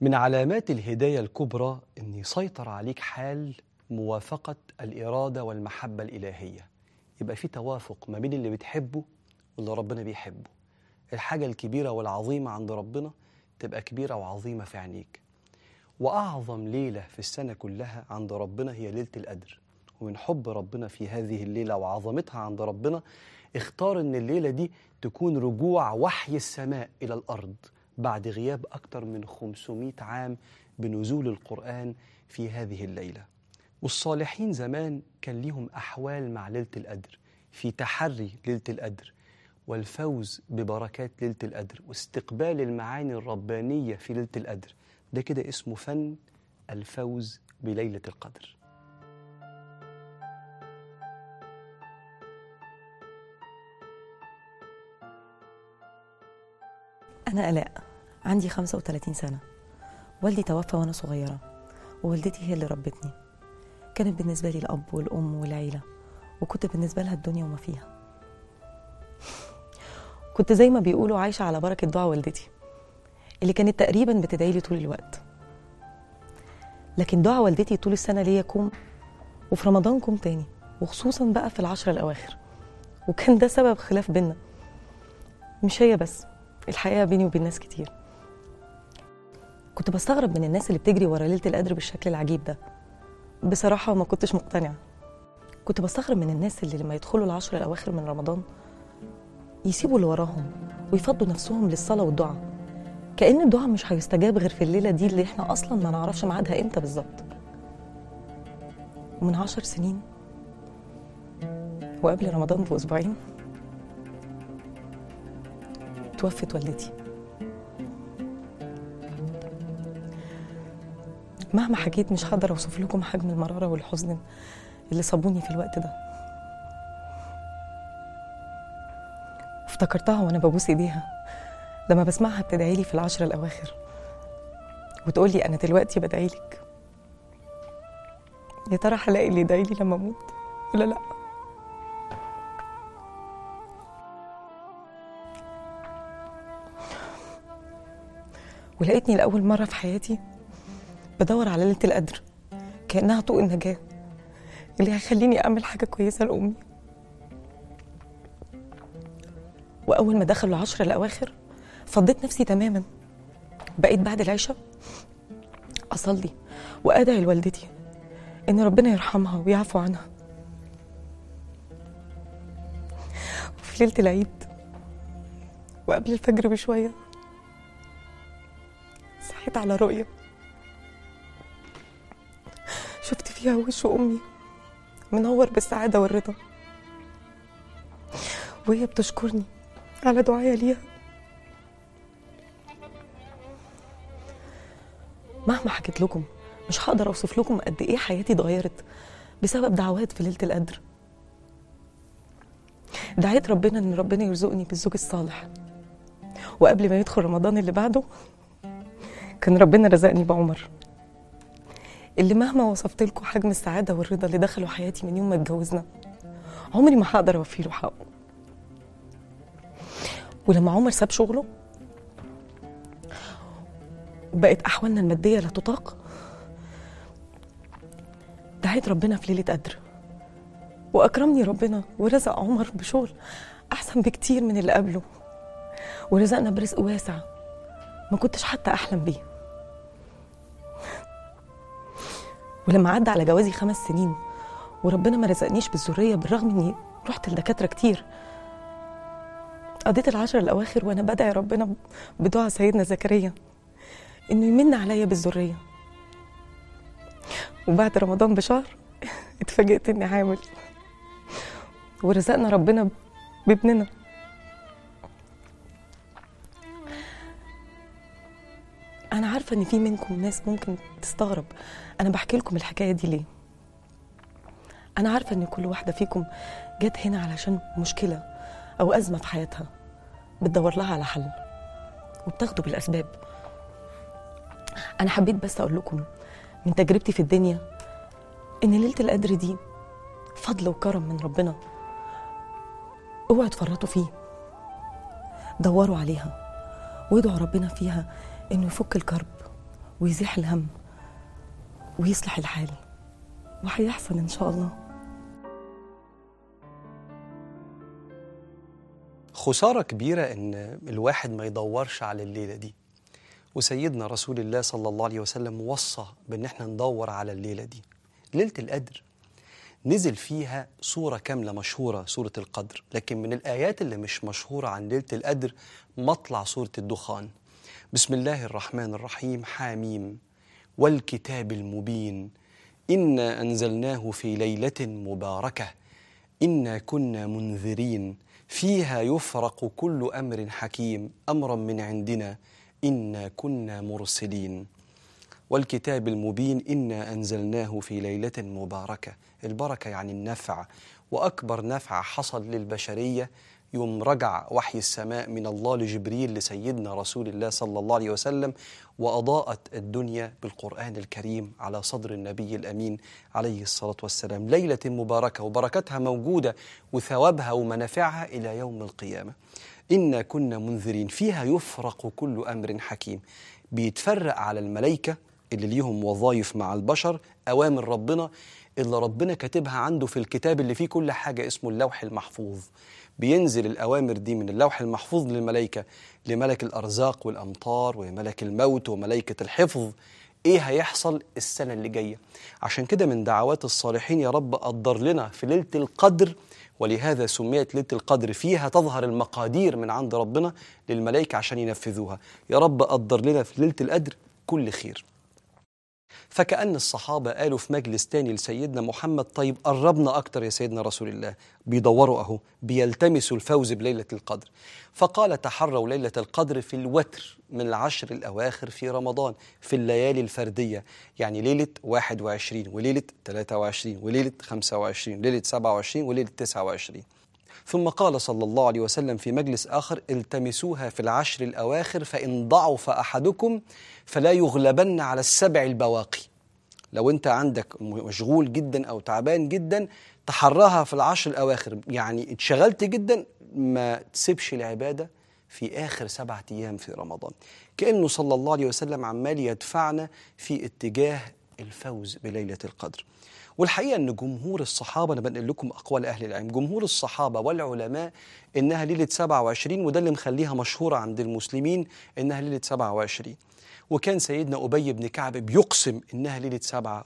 من علامات الهداية الكبرى أن يسيطر عليك حال موافقة الإرادة والمحبة الإلهية يبقى في توافق ما بين اللي بتحبه واللي ربنا بيحبه الحاجة الكبيرة والعظيمة عند ربنا تبقى كبيرة وعظيمة في عينيك وأعظم ليلة في السنة كلها عند ربنا هي ليلة القدر ومن حب ربنا في هذه الليلة وعظمتها عند ربنا اختار ان الليلة دي تكون رجوع وحي السماء إلى الأرض بعد غياب أكثر من 500 عام بنزول القرآن في هذه الليلة والصالحين زمان كان ليهم أحوال مع ليلة القدر في تحري ليلة القدر والفوز ببركات ليلة القدر واستقبال المعاني الربانية في ليلة القدر ده كده اسمه فن الفوز بليلة القدر أنا آلاء عندي 35 سنة والدي توفى وأنا صغيرة ووالدتي هي اللي ربتني كانت بالنسبة لي الأب والأم والعيلة وكنت بالنسبة لها الدنيا وما فيها كنت زي ما بيقولوا عايشة على بركة دعاء والدتي اللي كانت تقريبا بتدعي لي طول الوقت لكن دعاء والدتي طول السنة ليا كوم وفي رمضان كوم تاني وخصوصا بقى في العشرة الأواخر وكان ده سبب خلاف بينا مش هي بس الحقيقة بيني وبين ناس كتير كنت بستغرب من الناس اللي بتجري ورا ليلة القدر بالشكل العجيب ده بصراحة ما كنتش مقتنعة كنت بستغرب من الناس اللي لما يدخلوا العشر الأواخر من رمضان يسيبوا اللي وراهم ويفضوا نفسهم للصلاة والدعاء كأن الدعاء مش هيستجاب غير في الليلة دي اللي احنا أصلا ما نعرفش ميعادها إمتى بالظبط ومن عشر سنين وقبل رمضان بأسبوعين توفت والدتي مهما حكيت مش هقدر اوصف لكم حجم المراره والحزن اللي صابوني في الوقت ده افتكرتها وانا ببوس ايديها لما بسمعها بتدعي لي في العشرة الاواخر وتقول لي انا دلوقتي بدعي لك يا ترى هلاقي اللي يدعي لي لما اموت ولا لا ولقيتني لأول مرة في حياتي بدور على ليلة القدر كأنها طوق النجاة اللي هيخليني أعمل حاجة كويسة لأمي وأول ما دخلوا العشرة الأواخر فضيت نفسي تماما بقيت بعد العشاء أصلي وأدعي لوالدتي إن ربنا يرحمها ويعفو عنها وفي ليلة العيد وقبل الفجر بشوية صحيت على رؤية شفت فيها وش أمي منور بالسعادة والرضا وهي بتشكرني على دعايا ليها مهما حكيت لكم مش هقدر اوصف لكم قد ايه حياتي اتغيرت بسبب دعوات في ليله القدر دعيت ربنا ان ربنا يرزقني بالزوج الصالح وقبل ما يدخل رمضان اللي بعده كان ربنا رزقني بعمر اللي مهما وصفت لكم حجم السعاده والرضا اللي دخلوا حياتي من يوم ما اتجوزنا عمري ما هقدر اوفي له حقه ولما عمر ساب شغله وبقت احوالنا الماديه لا تطاق دعيت ربنا في ليله قدر واكرمني ربنا ورزق عمر بشغل احسن بكتير من اللي قبله ورزقنا برزق واسع ما كنتش حتى احلم بيه ولما عدى على جوازي خمس سنين وربنا ما رزقنيش بالذريه بالرغم اني رحت لدكاتره كتير قضيت العشر الاواخر وانا بدعي ربنا بدعاء سيدنا زكريا انه يمن عليا بالذريه وبعد رمضان بشهر اتفاجئت اني حامل ورزقنا ربنا بابننا انا عارفه ان في منكم ناس ممكن تستغرب انا بحكي لكم الحكايه دي ليه انا عارفه ان كل واحده فيكم جت هنا علشان مشكله او ازمه في حياتها بتدور لها على حل وبتاخده بالاسباب انا حبيت بس اقول لكم من تجربتي في الدنيا ان ليله القدر دي فضل وكرم من ربنا اوعوا تفرطوا فيه دوروا عليها وادعوا ربنا فيها انه يفك الكرب ويزيح الهم ويصلح الحال وهيحصل ان شاء الله خسارة كبيرة إن الواحد ما يدورش على الليلة دي وسيدنا رسول الله صلى الله عليه وسلم وصى بإن احنا ندور على الليلة دي ليلة القدر نزل فيها سورة كاملة مشهورة سورة القدر لكن من الآيات اللي مش مشهورة عن ليلة القدر مطلع سورة الدخان بسم الله الرحمن الرحيم حاميم والكتاب المبين إنا أنزلناه في ليلة مباركة إنا كنا منذرين فيها يفرق كل أمر حكيم أمرا من عندنا إنا كنا مرسلين والكتاب المبين إنا أنزلناه في ليلة مباركة البركة يعني النفع وأكبر نفع حصل للبشرية يوم رجع وحي السماء من الله لجبريل لسيدنا رسول الله صلى الله عليه وسلم وأضاءت الدنيا بالقرآن الكريم على صدر النبي الأمين عليه الصلاة والسلام ليلة مباركة وبركتها موجودة وثوابها ومنافعها إلى يوم القيامة إنا كنا منذرين فيها يفرق كل أمر حكيم بيتفرق على الملائكة اللي ليهم وظائف مع البشر أوامر ربنا اللي ربنا كاتبها عنده في الكتاب اللي فيه كل حاجة اسمه اللوح المحفوظ بينزل الأوامر دي من اللوح المحفوظ للملائكة لملك الأرزاق والأمطار وملك الموت وملائكة الحفظ إيه هيحصل السنة اللي جاية عشان كده من دعوات الصالحين يا رب قدر لنا في ليلة القدر ولهذا سميت ليلة القدر فيها تظهر المقادير من عند ربنا للملائكة عشان ينفذوها يا رب قدر لنا في ليلة القدر كل خير فكأن الصحابة قالوا في مجلس تاني لسيدنا محمد طيب قربنا أكتر يا سيدنا رسول الله بيدوروا أهو بيلتمسوا الفوز بليلة القدر فقال تحروا ليلة القدر في الوتر من العشر الأواخر في رمضان في الليالي الفردية يعني ليلة 21 وليلة 23 وليلة 25 ليلة 27 وليلة 29 ثم قال صلى الله عليه وسلم في مجلس آخر التمسوها في العشر الأواخر فإن ضعف أحدكم فلا يغلبن على السبع البواقي لو أنت عندك مشغول جدا أو تعبان جدا تحرها في العشر الأواخر يعني اتشغلت جدا ما تسيبش العبادة في آخر سبعة أيام في رمضان كأنه صلى الله عليه وسلم عمال يدفعنا في اتجاه الفوز بليلة القدر والحقيقه ان جمهور الصحابه انا بنقل لكم اقوال اهل العلم جمهور الصحابه والعلماء انها ليله 27 وده اللي مخليها مشهوره عند المسلمين انها ليله 27 وكان سيدنا ابي بن كعب بيقسم انها ليله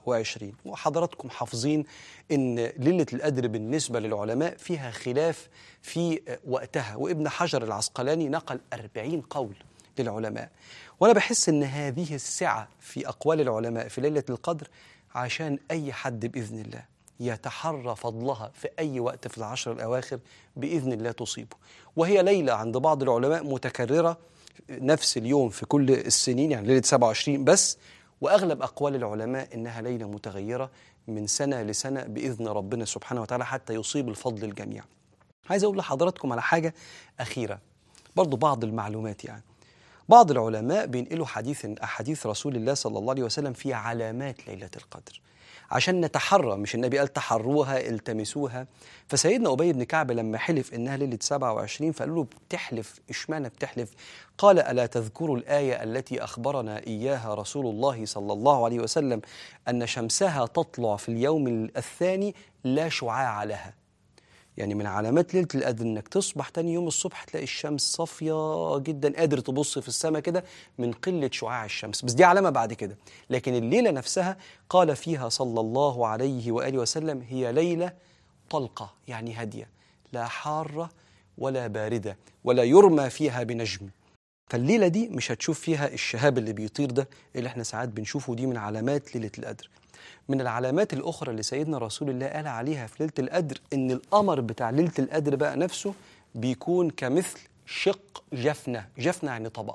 27 وحضراتكم حافظين ان ليله القدر بالنسبه للعلماء فيها خلاف في وقتها وابن حجر العسقلاني نقل 40 قول للعلماء وانا بحس ان هذه السعه في اقوال العلماء في ليله القدر عشان أي حد بإذن الله يتحرى فضلها في أي وقت في العشر الأواخر بإذن الله تصيبه وهي ليلة عند بعض العلماء متكررة نفس اليوم في كل السنين يعني ليلة 27 بس وأغلب أقوال العلماء إنها ليلة متغيرة من سنة لسنة بإذن ربنا سبحانه وتعالى حتى يصيب الفضل الجميع عايز أقول لحضراتكم على حاجة أخيرة برضو بعض المعلومات يعني بعض العلماء بينقلوا حديث أحاديث رسول الله صلى الله عليه وسلم في علامات ليلة القدر عشان نتحرى مش النبي قال تحروها التمسوها فسيدنا أبي بن كعب لما حلف إنها ليلة 27 فقالوا له بتحلف إشمعنى بتحلف قال ألا تذكروا الآية التي أخبرنا إياها رسول الله صلى الله عليه وسلم أن شمسها تطلع في اليوم الثاني لا شعاع لها يعني من علامات ليله القدر انك تصبح تاني يوم الصبح تلاقي الشمس صافيه جدا قادر تبص في السماء كده من قله شعاع الشمس بس دي علامه بعد كده لكن الليله نفسها قال فيها صلى الله عليه واله وسلم هي ليله طلقه يعني هاديه لا حاره ولا بارده ولا يرمى فيها بنجم فالليله دي مش هتشوف فيها الشهاب اللي بيطير ده اللي احنا ساعات بنشوفه دي من علامات ليله القدر من العلامات الأخرى اللي سيدنا رسول الله قال عليها في ليلة القدر إن القمر بتاع ليلة القدر بقى نفسه بيكون كمثل شق جفنة جفنة يعني طبق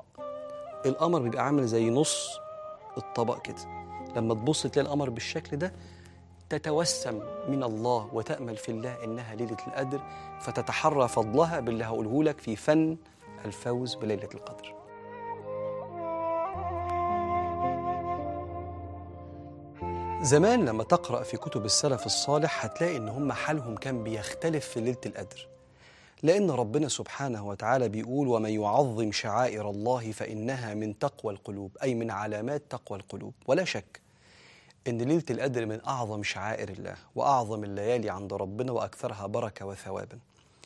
القمر بيبقى عامل زي نص الطبق كده لما تبص تلاقي القمر بالشكل ده تتوسم من الله وتأمل في الله إنها ليلة القدر فتتحرى فضلها باللي هقوله لك في فن الفوز بليلة القدر زمان لما تقرأ في كتب السلف الصالح هتلاقي إن هم حالهم كان بيختلف في ليلة القدر لأن ربنا سبحانه وتعالى بيقول ومن يعظم شعائر الله فإنها من تقوى القلوب أي من علامات تقوى القلوب ولا شك إن ليلة القدر من أعظم شعائر الله وأعظم الليالي عند ربنا وأكثرها بركة وثوابا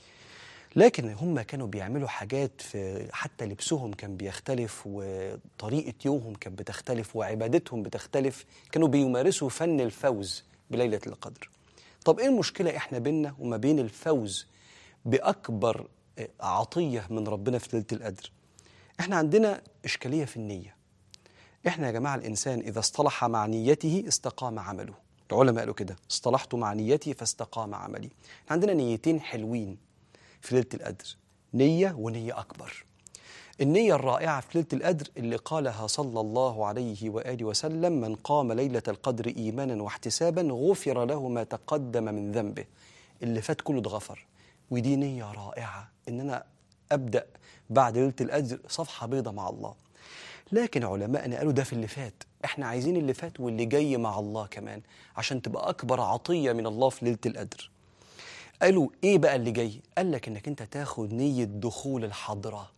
لكن هم كانوا بيعملوا حاجات في حتى لبسهم كان بيختلف وطريقة يومهم كانت بتختلف وعبادتهم بتختلف كانوا بيمارسوا فن الفوز بليلة القدر طب إيه المشكلة إحنا بيننا وما بين الفوز بأكبر عطية من ربنا في ليلة القدر إحنا عندنا إشكالية في النية إحنا يا جماعة الإنسان إذا اصطلح مع نيته استقام عمله العلماء قالوا كده اصطلحت مع نيتي فاستقام عملي إحنا عندنا نيتين حلوين في ليلة القدر نية ونية أكبر النية الرائعة في ليلة القدر اللي قالها صلى الله عليه وآله وسلم من قام ليلة القدر إيمانا واحتسابا غفر له ما تقدم من ذنبه اللي فات كله اتغفر ودي نية رائعة إن أنا أبدأ بعد ليلة القدر صفحة بيضة مع الله لكن علماءنا قالوا ده في اللي فات احنا عايزين اللي فات واللي جاي مع الله كمان عشان تبقى أكبر عطية من الله في ليلة القدر قالوا ايه بقى اللي جاي قال لك انك انت تاخد نية دخول الحضرة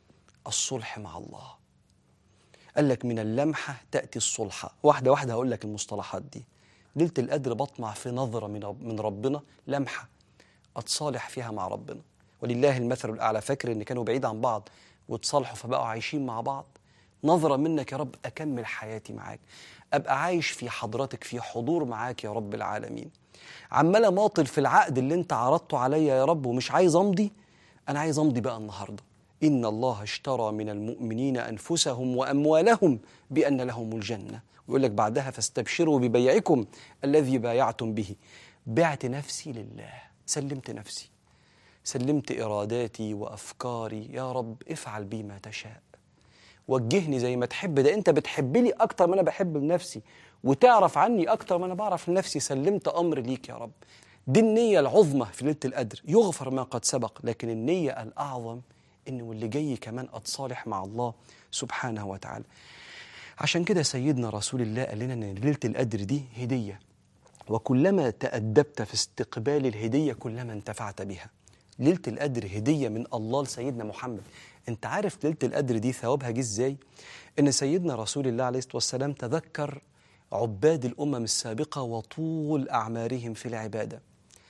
الصلح مع الله قال لك من اللمحة تأتي الصلحة واحدة واحدة هقول لك المصطلحات دي ليلة القدر بطمع في نظرة من من ربنا لمحة أتصالح فيها مع ربنا ولله المثل الأعلى فاكر إن كانوا بعيد عن بعض واتصالحوا فبقوا عايشين مع بعض نظرة منك يا رب أكمل حياتي معاك أبقى عايش في حضرتك في حضور معاك يا رب العالمين عمال اماطل في العقد اللي انت عرضته عليا يا رب ومش عايز امضي انا عايز امضي بقى النهارده ان الله اشترى من المؤمنين انفسهم واموالهم بان لهم الجنه ويقول لك بعدها فاستبشروا ببيعكم الذي بايعتم به بعت نفسي لله سلمت نفسي سلمت اراداتي وافكاري يا رب افعل بي ما تشاء وجهني زي ما تحب ده انت بتحبني اكتر ما انا بحب لنفسي وتعرف عني اكتر ما انا بعرف لنفسي سلمت امر ليك يا رب دي النية العظمى في ليلة القدر يغفر ما قد سبق لكن النية الأعظم إن واللي جاي كمان أتصالح مع الله سبحانه وتعالى عشان كده سيدنا رسول الله قال لنا إن ليلة القدر دي هدية وكلما تأدبت في استقبال الهدية كلما انتفعت بها ليلة القدر هدية من الله لسيدنا محمد انت عارف ليلة القدر دي ثوابها جه ازاي ان سيدنا رسول الله عليه الصلاة والسلام تذكر عباد الأمم السابقة وطول أعمارهم في العبادة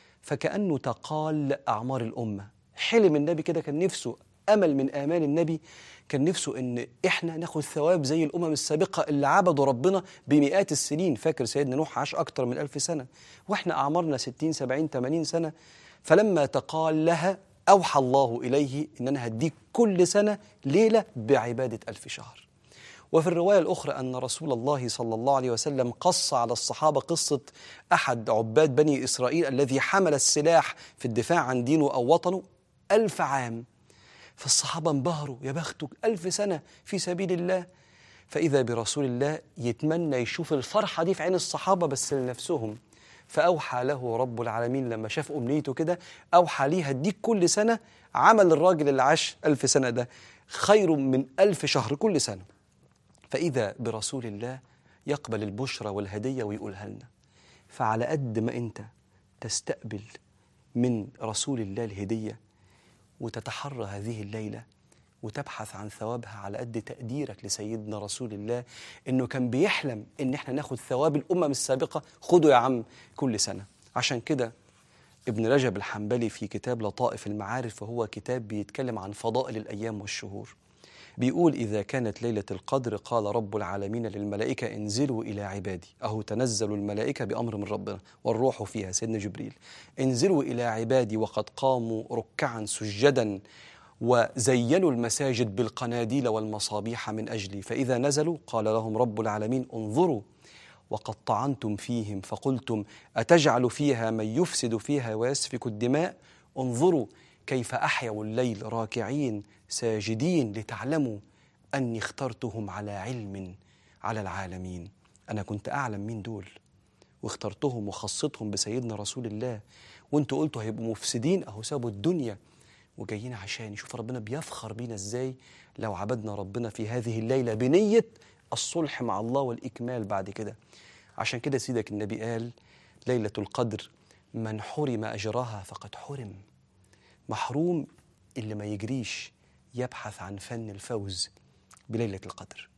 فكأنه تقال أعمار الأمة حلم النبي كده كان نفسه أمل من آمال النبي كان نفسه إن إحنا ناخد ثواب زي الأمم السابقة اللي عبدوا ربنا بمئات السنين فاكر سيدنا نوح عاش أكتر من ألف سنة وإحنا أعمارنا ستين سبعين تمانين سنة فلما تقال لها أوحى الله إليه إن أنا هديك كل سنة ليلة بعبادة ألف شهر وفي الرواية الأخرى أن رسول الله صلى الله عليه وسلم قص على الصحابة قصة أحد عباد بني إسرائيل الذي حمل السلاح في الدفاع عن دينه أو وطنه ألف عام فالصحابة انبهروا يا بختك ألف سنة في سبيل الله فإذا برسول الله يتمنى يشوف الفرحة دي في عين الصحابة بس لنفسهم فأوحى له رب العالمين لما شاف أمنيته كده أوحى ليه هديك كل سنة عمل الراجل اللي عاش ألف سنة ده خير من ألف شهر كل سنة فإذا برسول الله يقبل البشرى والهدية ويقولها لنا فعلى قد ما أنت تستقبل من رسول الله الهدية وتتحرى هذه الليلة وتبحث عن ثوابها على قد تقديرك لسيدنا رسول الله انه كان بيحلم ان احنا ناخد ثواب الامم السابقه خدوا يا عم كل سنه عشان كده ابن رجب الحنبلي في كتاب لطائف المعارف وهو كتاب بيتكلم عن فضائل الايام والشهور بيقول إذا كانت ليلة القدر قال رب العالمين للملائكة انزلوا إلى عبادي أهو تنزل الملائكة بأمر من ربنا والروح فيها سيدنا جبريل انزلوا إلى عبادي وقد قاموا ركعا سجدا وزينوا المساجد بالقناديل والمصابيح من أجلي فإذا نزلوا قال لهم رب العالمين انظروا وقد طعنتم فيهم فقلتم أتجعل فيها من يفسد فيها ويسفك الدماء انظروا كيف أحيوا الليل راكعين ساجدين لتعلموا أني اخترتهم على علم على العالمين أنا كنت أعلم مين دول واخترتهم وخصتهم بسيدنا رسول الله وانتوا قلتوا هيبقوا مفسدين أهو سابوا الدنيا وجايين عشان يشوف ربنا بيفخر بينا ازاي لو عبدنا ربنا في هذه الليلة بنية الصلح مع الله والإكمال بعد كده عشان كده سيدك النبي قال ليلة القدر من حرم أجرها فقد حرم محروم اللي ما يجريش يبحث عن فن الفوز بليلة القدر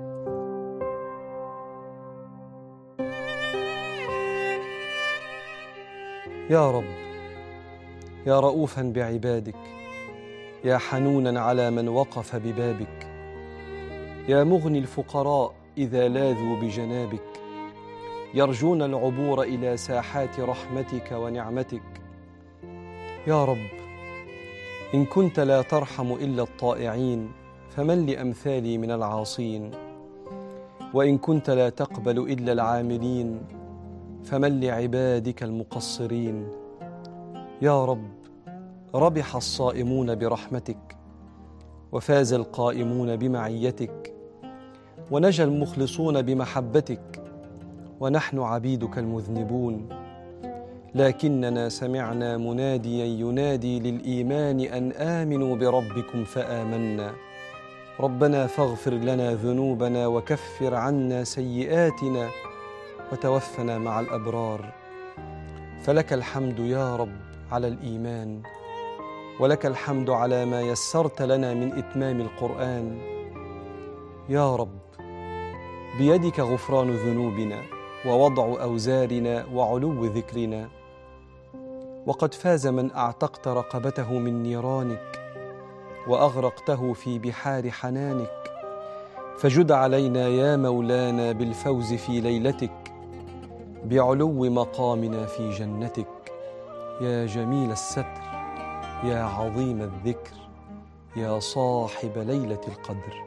يا رب يا رؤوفا بعبادك يا حنونا على من وقف ببابك يا مغني الفقراء اذا لاذوا بجنابك يرجون العبور الى ساحات رحمتك ونعمتك يا رب ان كنت لا ترحم الا الطائعين فمن لامثالي من العاصين وان كنت لا تقبل الا العاملين فمن لعبادك المقصرين يا رب ربح الصائمون برحمتك وفاز القائمون بمعيتك ونجا المخلصون بمحبتك ونحن عبيدك المذنبون لكننا سمعنا مناديا ينادي للايمان ان امنوا بربكم فامنا ربنا فاغفر لنا ذنوبنا وكفر عنا سيئاتنا وتوفنا مع الابرار فلك الحمد يا رب على الايمان ولك الحمد على ما يسرت لنا من اتمام القران يا رب بيدك غفران ذنوبنا ووضع اوزارنا وعلو ذكرنا وقد فاز من اعتقت رقبته من نيرانك واغرقته في بحار حنانك فجد علينا يا مولانا بالفوز في ليلتك بعلو مقامنا في جنتك يا جميل الستر يا عظيم الذكر يا صاحب ليله القدر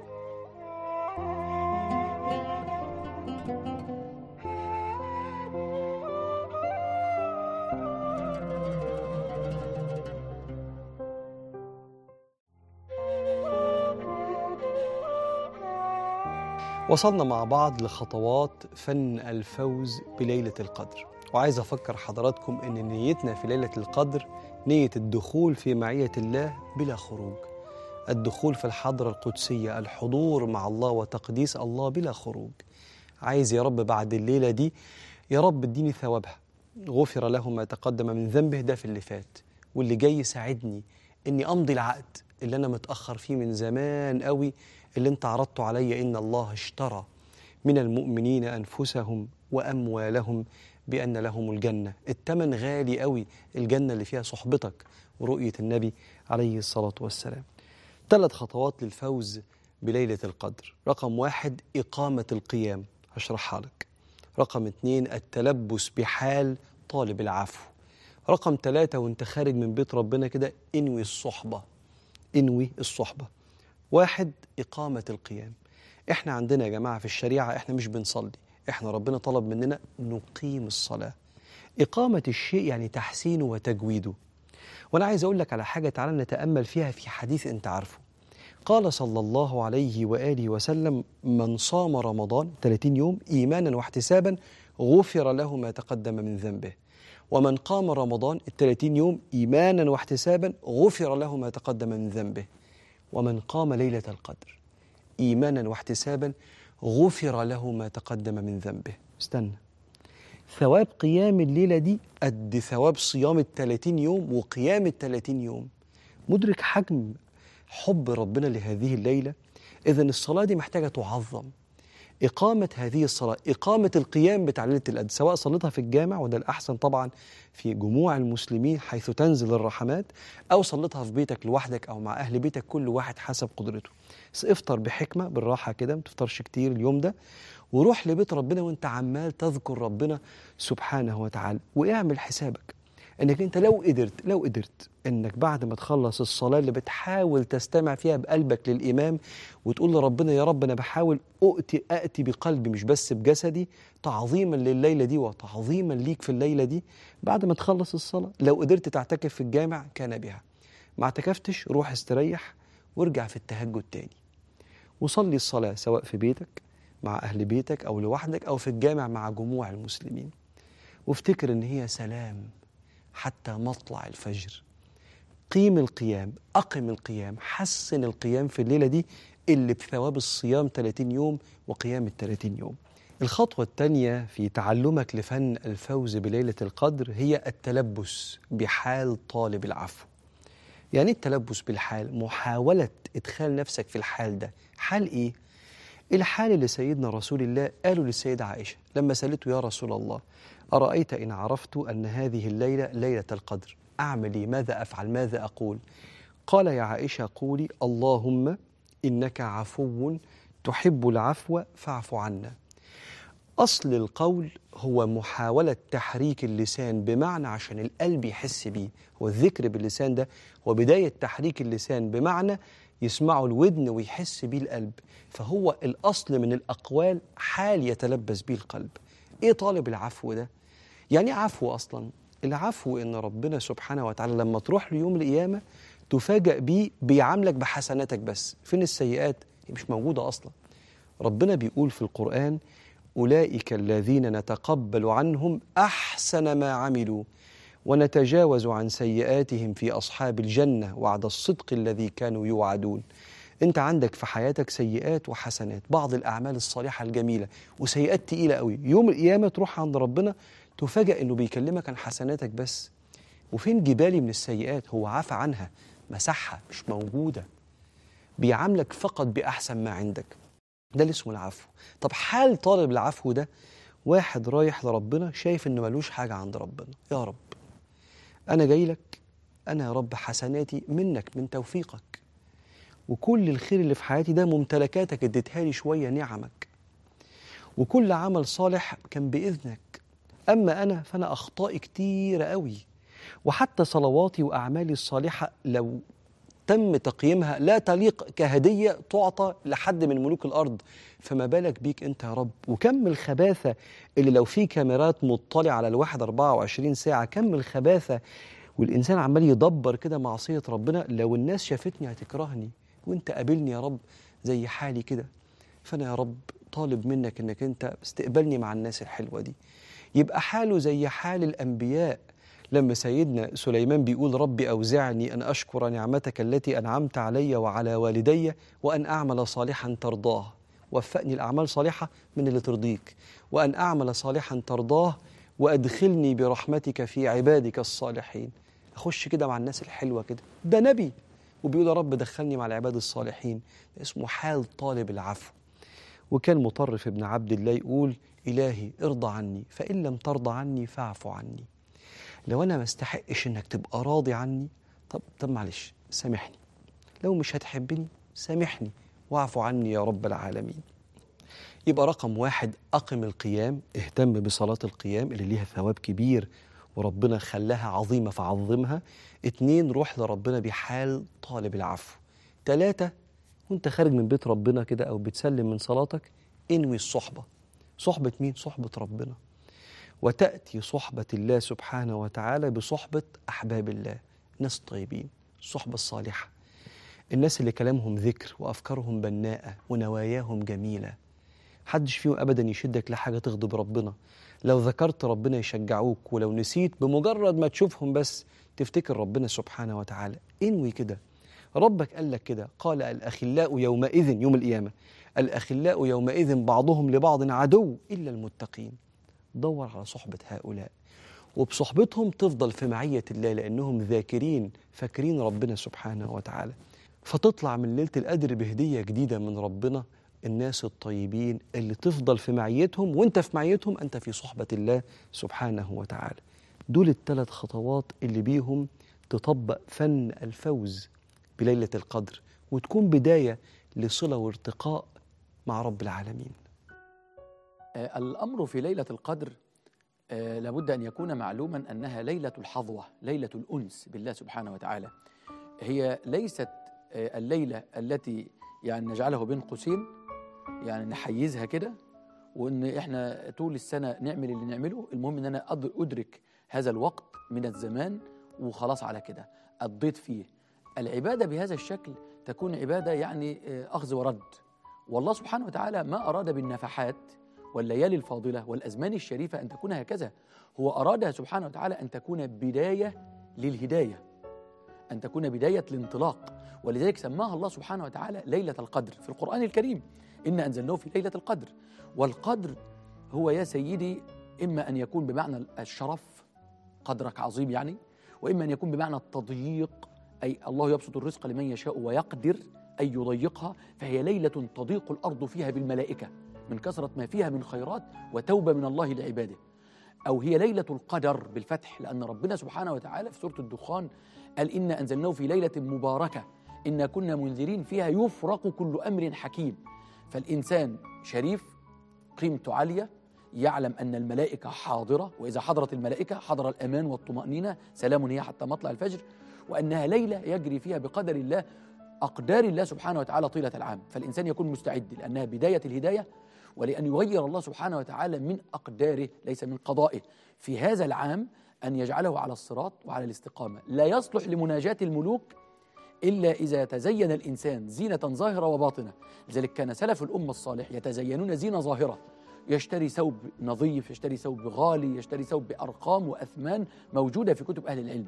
وصلنا مع بعض لخطوات فن الفوز بليلة القدر وعايز أفكر حضراتكم أن نيتنا في ليلة القدر نية الدخول في معية الله بلا خروج الدخول في الحضرة القدسية الحضور مع الله وتقديس الله بلا خروج عايز يا رب بعد الليلة دي يا رب اديني ثوابها غفر له ما تقدم من ذنبه ده في اللي فات واللي جاي ساعدني اني امضي العقد اللي انا متاخر فيه من زمان قوي اللي انت عرضته عليا ان الله اشترى من المؤمنين انفسهم واموالهم بان لهم الجنه الثمن غالي قوي الجنه اللي فيها صحبتك ورؤيه النبي عليه الصلاه والسلام ثلاث خطوات للفوز بليله القدر رقم واحد اقامه القيام هشرحها لك رقم اتنين التلبس بحال طالب العفو رقم ثلاثة وانت خارج من بيت ربنا كده انوي الصحبة انوي الصحبة واحد إقامة القيام احنا عندنا يا جماعة في الشريعة احنا مش بنصلي احنا ربنا طلب مننا نقيم الصلاة إقامة الشيء يعني تحسينه وتجويده وأنا عايز أقول لك على حاجة تعالى نتأمل فيها في حديث أنت عارفه قال صلى الله عليه وآله وسلم من صام رمضان 30 يوم إيمانا واحتسابا غفر له ما تقدم من ذنبه ومن قام رمضان الثلاثين يوم إيمانا واحتسابا غفر له ما تقدم من ذنبه ومن قام ليلة القدر إيمانا واحتسابا غفر له ما تقدم من ذنبه استنى ثواب قيام الليلة دي قد ثواب صيام الثلاثين يوم وقيام الثلاثين يوم مدرك حجم حب ربنا لهذه الليلة إذن الصلاة دي محتاجة تعظم إقامة هذه الصلاة إقامة القيام بتاع ليلة القدر سواء صليتها في الجامع وده الأحسن طبعا في جموع المسلمين حيث تنزل الرحمات أو صليتها في بيتك لوحدك أو مع أهل بيتك كل واحد حسب قدرته بس افطر بحكمة بالراحة كده ما تفطرش كتير اليوم ده وروح لبيت ربنا وانت عمال تذكر ربنا سبحانه وتعالى واعمل حسابك انك انت لو قدرت لو قدرت انك بعد ما تخلص الصلاه اللي بتحاول تستمع فيها بقلبك للامام وتقول لربنا يا رب انا بحاول اؤتي اتي بقلبي مش بس بجسدي تعظيما لليله دي وتعظيما ليك في الليله دي بعد ما تخلص الصلاه لو قدرت تعتكف في الجامع كان بها ما اعتكفتش روح استريح وارجع في التهجد تاني وصلي الصلاه سواء في بيتك مع اهل بيتك او لوحدك او في الجامع مع جموع المسلمين وافتكر ان هي سلام حتى مطلع الفجر قيم القيام أقم القيام حسن القيام في الليلة دي اللي بثواب الصيام 30 يوم وقيام ال 30 يوم الخطوة الثانية في تعلمك لفن الفوز بليلة القدر هي التلبس بحال طالب العفو يعني إيه التلبس بالحال محاولة إدخال نفسك في الحال ده حال إيه؟ الحال اللي سيدنا رسول الله قالوا للسيدة عائشة لما سألته يا رسول الله أرأيت إن عرفت أن هذه الليلة ليلة القدر أعمل إيه؟ ماذا أفعل؟ ماذا أقول؟ قال يا عائشة قولي اللهم إنك عفو تحب العفو فاعف عنا أصل القول هو محاولة تحريك اللسان بمعنى عشان القلب يحس بيه هو الذكر باللسان ده هو بداية تحريك اللسان بمعنى يسمعه الودن ويحس بيه القلب فهو الأصل من الأقوال حال يتلبس بيه القلب إيه طالب العفو ده؟ يعني إيه عفو أصلا؟ العفو إن ربنا سبحانه وتعالى لما تروح ليوم القيامة تفاجأ بيه بيعاملك بحسناتك بس فين السيئات؟ هي مش موجودة أصلا ربنا بيقول في القرآن أولئك الذين نتقبل عنهم أحسن ما عملوا ونتجاوز عن سيئاتهم في أصحاب الجنة وعد الصدق الذي كانوا يوعدون أنت عندك في حياتك سيئات وحسنات بعض الأعمال الصالحة الجميلة وسيئات تقيلة قوي يوم القيامة تروح عند ربنا تفاجأ أنه بيكلمك عن حسناتك بس وفين جبالي من السيئات هو عفى عنها مسحها مش موجودة بيعاملك فقط بأحسن ما عندك ده اللي اسمه العفو طب حال طالب العفو ده واحد رايح لربنا شايف انه ملوش حاجه عند ربنا يا رب انا جاي لك انا يا رب حسناتي منك من توفيقك وكل الخير اللي في حياتي ده ممتلكاتك اديتها لي شويه نعمك وكل عمل صالح كان باذنك اما انا فانا اخطائي كتيره قوي وحتى صلواتي واعمالي الصالحه لو تم تقييمها لا تليق كهدية تعطى لحد من ملوك الأرض فما بالك بيك أنت يا رب وكم الخباثة اللي لو في كاميرات مطلع على الواحد 24 ساعة كم الخباثة والإنسان عمال يدبر كده معصية ربنا لو الناس شافتني هتكرهني وانت قابلني يا رب زي حالي كده فأنا يا رب طالب منك انك انت استقبلني مع الناس الحلوة دي يبقى حاله زي حال الأنبياء لما سيدنا سليمان بيقول ربي أوزعني أن أشكر نعمتك التي أنعمت علي وعلى والدي وأن أعمل صالحا ترضاه وفقني الأعمال صالحة من اللي ترضيك وأن أعمل صالحا ترضاه وأدخلني برحمتك في عبادك الصالحين أخش كده مع الناس الحلوة كده ده نبي وبيقول يا رب دخلني مع العباد الصالحين ده اسمه حال طالب العفو وكان مطرف ابن عبد الله يقول إلهي ارضى عني فإن لم ترضى عني فاعف عني لو انا ما استحقش انك تبقى راضي عني طب طب معلش سامحني لو مش هتحبني سامحني واعف عني يا رب العالمين يبقى رقم واحد أقم القيام اهتم بصلاة القيام اللي ليها ثواب كبير وربنا خلاها عظيمة فعظمها اتنين روح لربنا بحال طالب العفو تلاتة وانت خارج من بيت ربنا كده أو بتسلم من صلاتك انوي الصحبة صحبة مين؟ صحبة ربنا وتأتي صحبة الله سبحانه وتعالى بصحبة أحباب الله ناس طيبين الصحبة الصالحة الناس اللي كلامهم ذكر وأفكارهم بناءة ونواياهم جميلة حدش فيهم أبدا يشدك لحاجة تغضب ربنا لو ذكرت ربنا يشجعوك ولو نسيت بمجرد ما تشوفهم بس تفتكر ربنا سبحانه وتعالى انوي كده ربك قال لك كده قال الأخلاء يومئذ يوم القيامة الأخلاء يومئذ بعضهم لبعض عدو إلا المتقين دور على صحبة هؤلاء وبصحبتهم تفضل في معية الله لأنهم ذاكرين فاكرين ربنا سبحانه وتعالى فتطلع من ليلة القدر بهدية جديدة من ربنا الناس الطيبين اللي تفضل في معيتهم وانت في معيتهم انت في صحبة الله سبحانه وتعالى دول الثلاث خطوات اللي بيهم تطبق فن الفوز بليلة القدر وتكون بداية لصلة وارتقاء مع رب العالمين آه، الأمر في ليلة القدر آه، لابد أن يكون معلوما أنها ليلة الحظوة ليلة الأنس بالله سبحانه وتعالى هي ليست آه، الليلة التي يعني نجعله بين قوسين يعني نحيزها كده وان احنا طول السنه نعمل اللي نعمله المهم ان انا أد- ادرك هذا الوقت من الزمان وخلاص على كده قضيت فيه العباده بهذا الشكل تكون عباده يعني آه، اخذ ورد والله سبحانه وتعالى ما اراد بالنفحات والليالي الفاضله والازمان الشريفه ان تكون هكذا هو ارادها سبحانه وتعالى ان تكون بدايه للهدايه أن تكون بداية الانطلاق ولذلك سماها الله سبحانه وتعالى ليلة القدر في القرآن الكريم إن أنزلناه في ليلة القدر والقدر هو يا سيدي إما أن يكون بمعنى الشرف قدرك عظيم يعني وإما أن يكون بمعنى التضييق أي الله يبسط الرزق لمن يشاء ويقدر أن يضيقها فهي ليلة تضيق الأرض فيها بالملائكة من كثرة ما فيها من خيرات وتوبة من الله لعباده أو هي ليلة القدر بالفتح لأن ربنا سبحانه وتعالى في سورة الدخان قال إنا أنزلناه في ليلة مباركة إنا كنا منذرين فيها يفرق كل أمر حكيم فالإنسان شريف قيمته عالية يعلم أن الملائكة حاضرة وإذا حضرت الملائكة حضر الأمان والطمأنينة سلام هي حتى مطلع الفجر وأنها ليلة يجري فيها بقدر الله أقدار الله سبحانه وتعالى طيلة العام فالإنسان يكون مستعد لأنها بداية الهداية ولأن يغير الله سبحانه وتعالى من أقداره ليس من قضائه في هذا العام أن يجعله على الصراط وعلى الاستقامة لا يصلح لمناجاة الملوك إلا إذا تزين الإنسان زينة ظاهرة وباطنة لذلك كان سلف الأمة الصالح يتزينون زينة ظاهرة يشتري ثوب نظيف يشتري ثوب غالي يشتري ثوب بأرقام وأثمان موجودة في كتب أهل العلم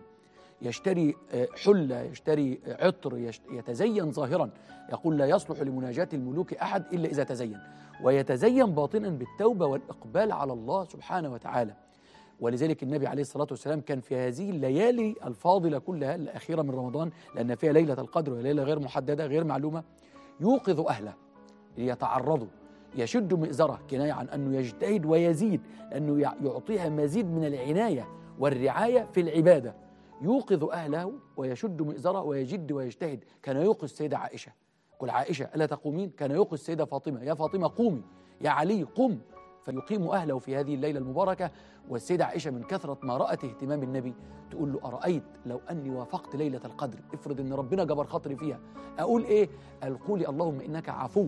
يشتري آه، حلة يشتري عطر يشت- يتزين ظاهرا يقول لا يصلح لمناجاة الملوك أحد إلا إذا تزين ويتزين باطنا بالتوبة والإقبال على الله سبحانه وتعالى ولذلك النبي عليه الصلاة والسلام كان في هذه الليالي الفاضلة كلها الأخيرة من رمضان لأن فيها ليلة القدر وهي ليلة غير محددة غير معلومة يوقظ أهله ليتعرضوا يشد مئزره كناية عن أنه يجتهد ويزيد لأنه يع- يعطيها مزيد من العناية والرعاية في العبادة يوقظ أهله ويشد مئزره ويجد ويجتهد كان يوقظ السيدة عائشة قل عائشة ألا تقومين كان يوقظ السيدة فاطمة يا فاطمة قومي يا علي قم فيقيم أهله في هذه الليلة المباركة والسيدة عائشة من كثرة ما رأت اهتمام النبي تقول له أرأيت لو أني وافقت ليلة القدر افرض أن ربنا جبر خاطري فيها أقول إيه قال قولي اللهم إنك عفو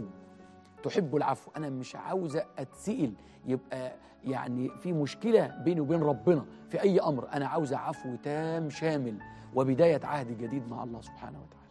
تحب العفو أنا مش عاوزة أتسئل يبقى يعني في مشكلة بيني وبين ربنا في أي أمر أنا عاوزة عفو تام شامل وبداية عهد جديد مع الله سبحانه وتعالى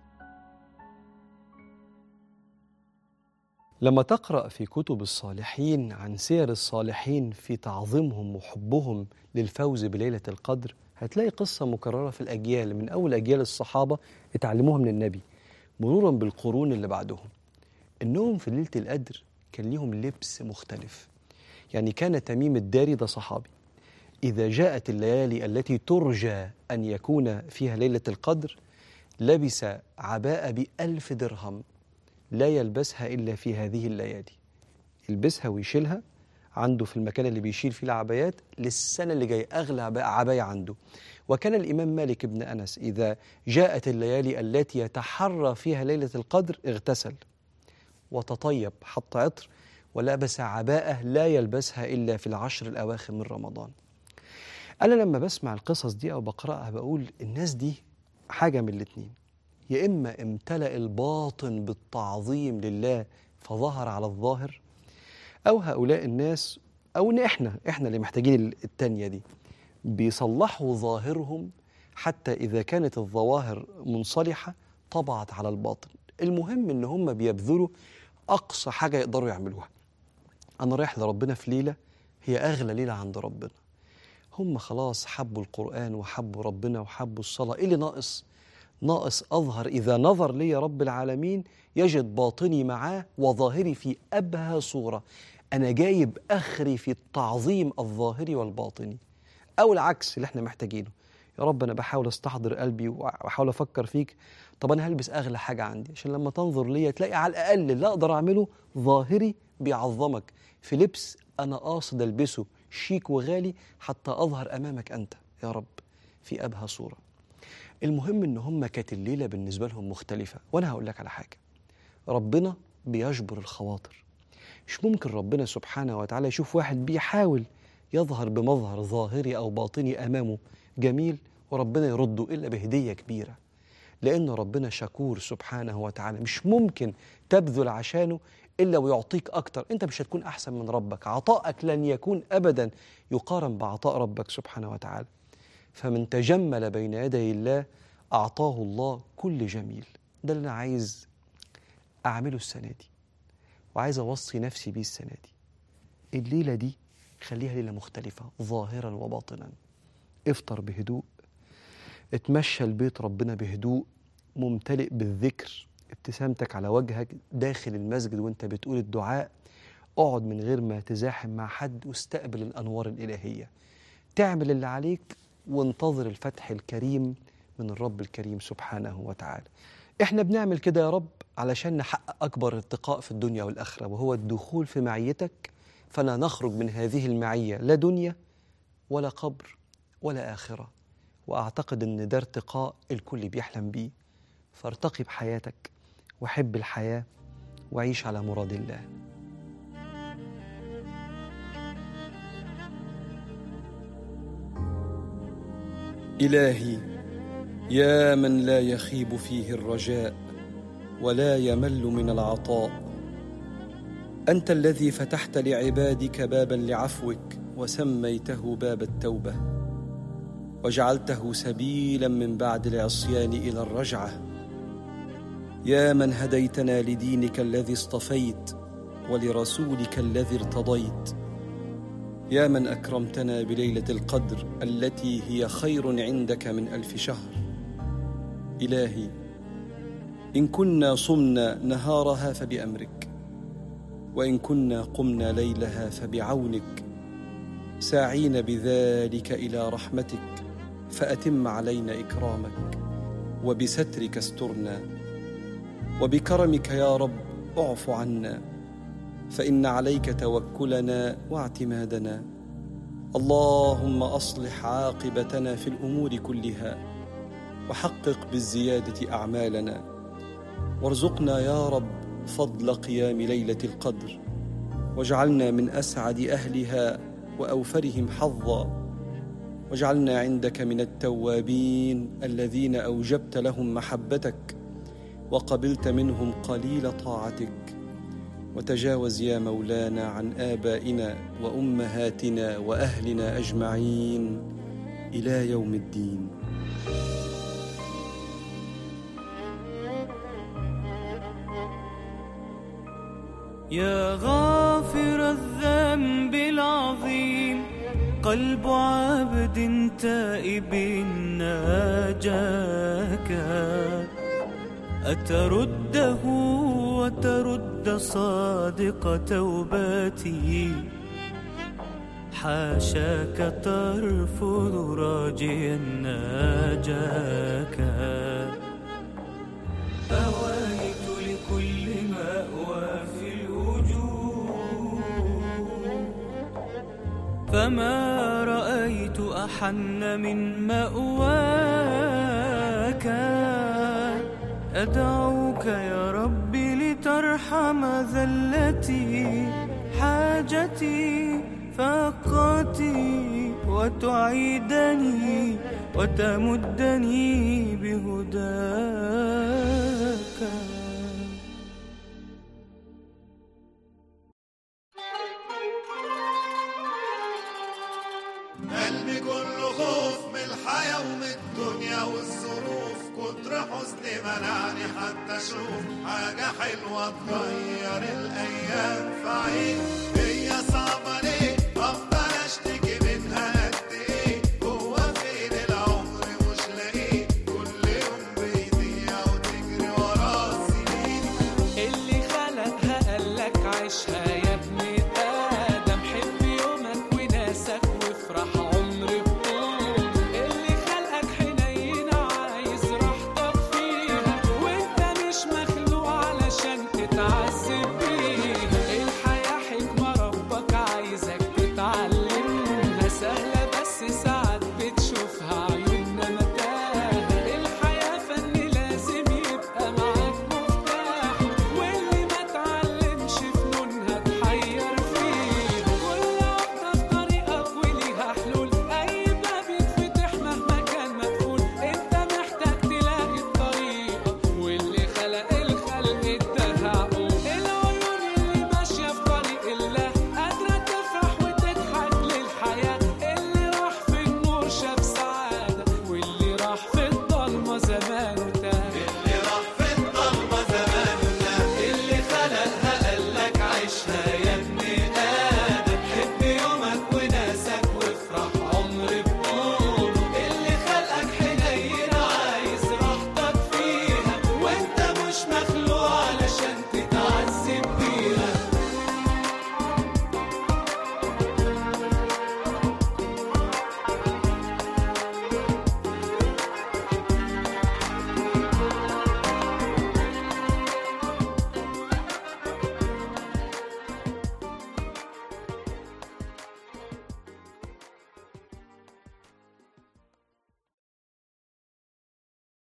لما تقرأ في كتب الصالحين عن سير الصالحين في تعظيمهم وحبهم للفوز بليلة القدر هتلاقي قصة مكررة في الأجيال من أول أجيال الصحابة اتعلموها من النبي مرورا بالقرون اللي بعدهم إنهم في ليلة القدر كان ليهم لبس مختلف يعني كان تميم الداري ده صحابي إذا جاءت الليالي التي ترجى أن يكون فيها ليلة القدر لبس عباءة بألف درهم لا يلبسها إلا في هذه الليالي يلبسها ويشيلها عنده في المكان اللي بيشيل فيه العبايات للسنة اللي جاية أغلى عباية- عباية عنده وكان الإمام مالك بن أنس إذا جاءت الليالي التي يتحرى فيها ليلة القدر اغتسل وتطيب حط عطر ولبس عباءة لا يلبسها إلا في العشر الأواخر من رمضان أنا لما بسمع القصص دي أو بقرأها بقول الناس دي حاجة من الاتنين يا إما امتلأ الباطن بالتعظيم لله فظهر على الظاهر أو هؤلاء الناس أو إن إحنا إحنا اللي محتاجين التانية دي بيصلحوا ظاهرهم حتى إذا كانت الظواهر منصلحة طبعت على الباطن المهم إن هم بيبذلوا أقصى حاجة يقدروا يعملوها أنا رايح لربنا في ليلة هي أغلى ليلة عند ربنا هم خلاص حبوا القرآن وحبوا ربنا وحبوا الصلاة إيه اللي ناقص؟ ناقص أظهر إذا نظر لي رب العالمين يجد باطني معاه وظاهري في أبهى صورة أنا جايب أخري في التعظيم الظاهري والباطني أو العكس اللي احنا محتاجينه يا رب أنا بحاول استحضر قلبي وأحاول أفكر فيك طب أنا هلبس أغلى حاجة عندي عشان لما تنظر ليا تلاقي على الأقل اللي أقدر أعمله ظاهري بيعظمك في لبس أنا قاصد ألبسه شيك وغالي حتى أظهر أمامك أنت يا رب في أبهى صورة المهم ان هم كانت الليله بالنسبه لهم مختلفه وانا هقول لك على حاجه ربنا بيجبر الخواطر مش ممكن ربنا سبحانه وتعالى يشوف واحد بيحاول يظهر بمظهر ظاهري او باطني امامه جميل وربنا يرده الا بهديه كبيره لان ربنا شكور سبحانه وتعالى مش ممكن تبذل عشانه الا ويعطيك اكتر انت مش هتكون احسن من ربك عطائك لن يكون ابدا يقارن بعطاء ربك سبحانه وتعالى فمن تجمل بين يدي الله أعطاه الله كل جميل ده اللي أنا عايز أعمله السنة دي وعايز أوصي نفسي بيه السنة دي الليلة دي خليها ليلة مختلفة ظاهرا وباطنا افطر بهدوء اتمشى البيت ربنا بهدوء ممتلئ بالذكر ابتسامتك على وجهك داخل المسجد وانت بتقول الدعاء اقعد من غير ما تزاحم مع حد واستقبل الأنوار الإلهية تعمل اللي عليك وانتظر الفتح الكريم من الرب الكريم سبحانه وتعالى احنا بنعمل كده يا رب علشان نحقق اكبر ارتقاء في الدنيا والاخره وهو الدخول في معيتك فلا نخرج من هذه المعيه لا دنيا ولا قبر ولا اخره واعتقد ان ده ارتقاء الكل بيحلم بيه فارتقي بحياتك وحب الحياه وعيش على مراد الله إلهي يا من لا يخيب فيه الرجاء ولا يمل من العطاء أنت الذي فتحت لعبادك بابا لعفوك وسميته باب التوبة وجعلته سبيلا من بعد العصيان إلى الرجعة يا من هديتنا لدينك الذي اصطفيت ولرسولك الذي ارتضيت يا من اكرمتنا بليله القدر التي هي خير عندك من الف شهر الهي ان كنا صمنا نهارها فبامرك وان كنا قمنا ليلها فبعونك ساعين بذلك الى رحمتك فاتم علينا اكرامك وبسترك استرنا وبكرمك يا رب اعف عنا فان عليك توكلنا واعتمادنا اللهم اصلح عاقبتنا في الامور كلها وحقق بالزياده اعمالنا وارزقنا يا رب فضل قيام ليله القدر واجعلنا من اسعد اهلها واوفرهم حظا واجعلنا عندك من التوابين الذين اوجبت لهم محبتك وقبلت منهم قليل طاعتك وتجاوز يا مولانا عن ابائنا وامهاتنا واهلنا اجمعين الى يوم الدين يا غافر الذنب العظيم قلب عبد تائب ناجاك أترده وترد صادق توبتي حاشاك ترفض راجيا ناجاك أويت لكل مأوى في الوجود فما رأيت أحن من مأواك أدعوك يا ربي لترحم ذلتي حاجتي فقاتي وتعيدني وتمدني بهداك قلبي كله خوف من الحياة ومن الدنيا والظروف كتر حزني منعني حتى اشوف حاجة حلوة تغير الايام في عيني